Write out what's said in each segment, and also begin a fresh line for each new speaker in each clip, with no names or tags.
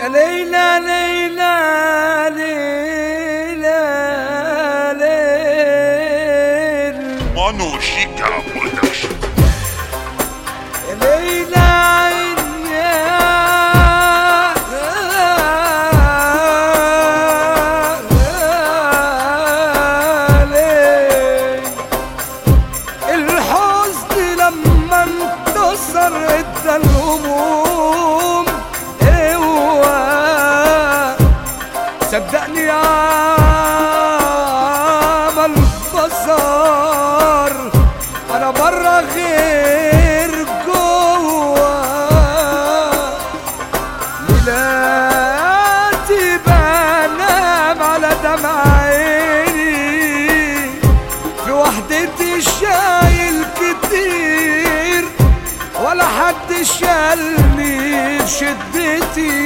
يا ليلى ليلى ليلى ليل
مانو شيكا برودكشن
يا ليلى عين يا ليل الحزن لما انتصر ادى الهموم اوعى صدقني عمل بصار انا برا غير جوا ليلاتي بنام على دمع عيني في وحدتي شايل كتير ولا حد شالني في شدتي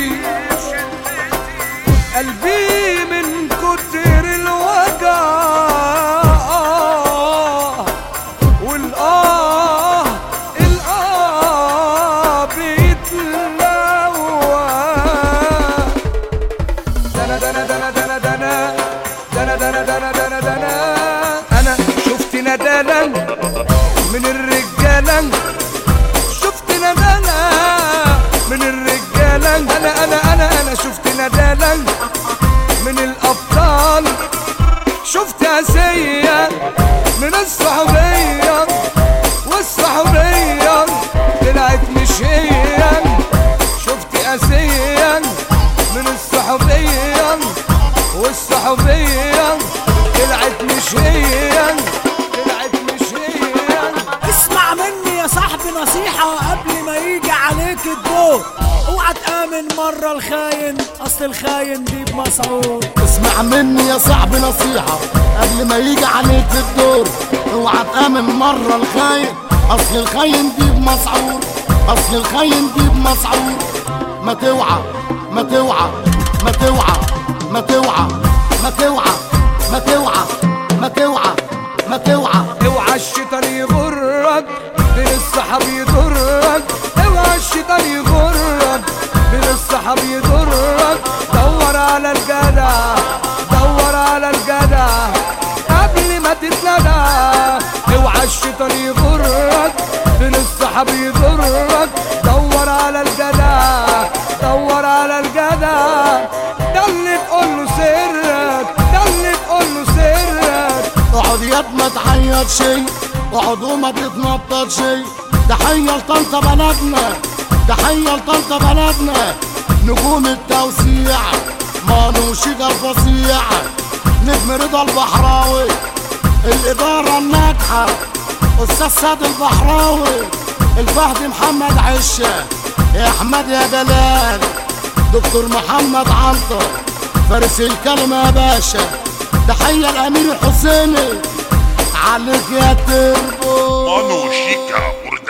قلبي من كتر الوجع والآه الآه بيتلوى دنا دنا دنا دنا دنا دنا دنا دنا دنا دنا أنا شفت ندالا من الرجالة شفت ندالا من الرجالة أنا أنا أنا أنا شفت ندالا من الأبطال شفت أسية من الصحوبية والصحوبية طلعت مش هي شفت أسية من الصحوبية والصحوبية طلعت مش هي طلعت مش هي
اسمع مني يا صاحبي نصيحة قبل ما يجي عليك الدور اوعى تآمن مرة الخاين اصل الخاين دي بمسعود
اسمع مني يا صاحبي نصيحة قبل ما يجي عليك الدور اوعى تآمن مرة الخاين اصل الخاين دي بمسعور اصل الخاين دي بمسعور ما توعى ما توعى ما توعى ما توعى ما توعى ما توعى ما توعى ما توعى
اوعى الشيطان يغرك بين الصحاب يضرك اوعى الشيطان يغرك بين الصحاب يضرك دور على الجدع دور على الجدع قبل ما تتلدع اوعى الشيطان يغرك بين الصحاب يضرك دور على الجدع دور على الجدع ده اللي تقول له سرك ده اللي تقول له سرك
اقعد يا ما تعيط شي اقعد وما تتنطط شي تحية لطنطا بلدنا تحية لطنطا بلدنا نجوم التوسيع مانو شيكا الفصيع نجم رضا البحراوي الإدارة الناجحة أستاذ سعد البحراوي الفهد محمد عشة يا أحمد يا جلال دكتور محمد عنتر فارس الكلمة يا باشا تحية الأمير الحسيني عليك يا تربو
مانو شيكا برودكشن